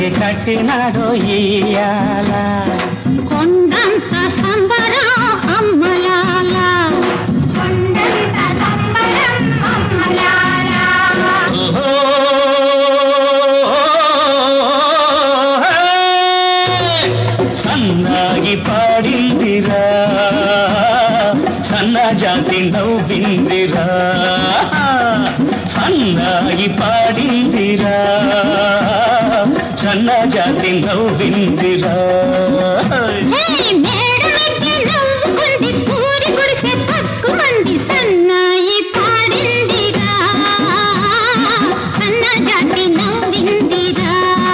కట్టినాడో ఇయ్యాల కొండంత సంబరం అమ్మలాల కొండంత సంబరం అమ్మలాల ఓహో సన్నాగి పాడిందిరా సన్న జాతి నవ్విందిరా సన్నాగి పాడిందిరా సన్న జాతి నవ్విందిరా హే మేడకి నవ్వుకుంది పూరి గుడిసె పక్కుమంది సన్నాయి పాడిందిరా సన్న జాతి నవ్విందిరా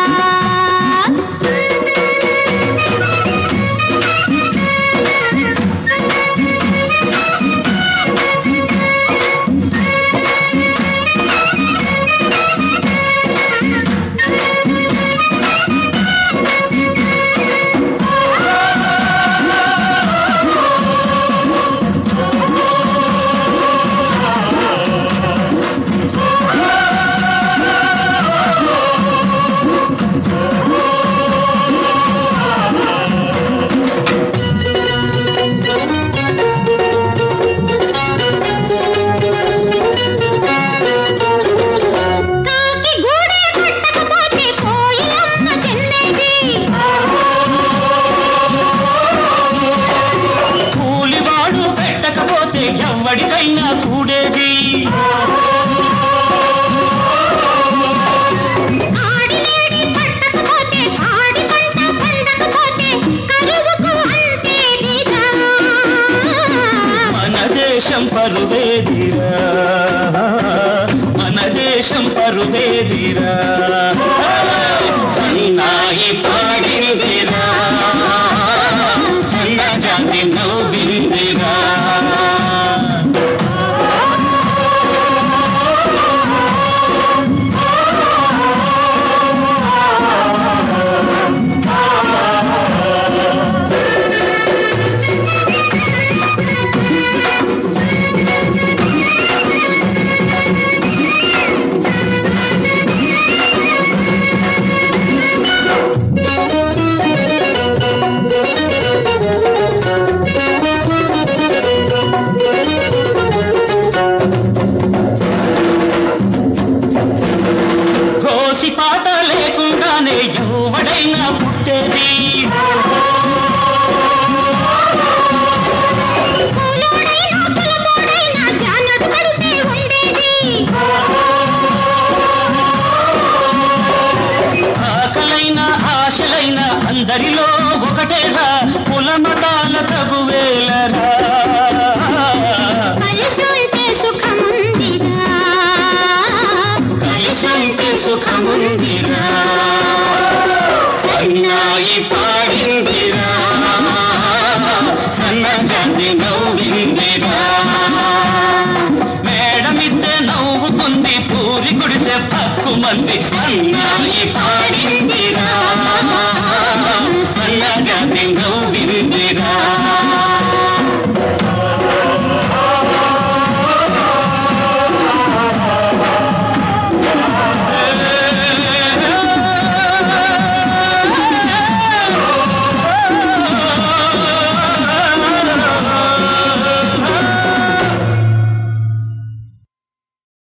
కాకి గూడే కట్టకపోతే కోయిలమ్మ చెన్నేది కూలివాడు పెట్టకపోతే ఎవ్వడికైనా కూడేది ఆడిలేడి పట్టకపోతే ఆడి పంట పండకపోతే కరువుకు అంటేదిరా మన దేశం పరువేదిరా మన దేశం పరువేదిరా సన్నాయి పాడిందిరా సన్న జాతి నవ్విందిరా కోసి పాట లేకుండానే ఎవడైనా పుట్టేది కూలోడైనా కులమోడైనా జానడు కడితే ఉండేది ఆకలైన ఆశలైన అందరిలో ఒకటేరా కులమతాల తగువేలరా కలిసుంటే సుఖముందిరా కలిసంటే సుఖముందిరా సన్నాయి పాడిన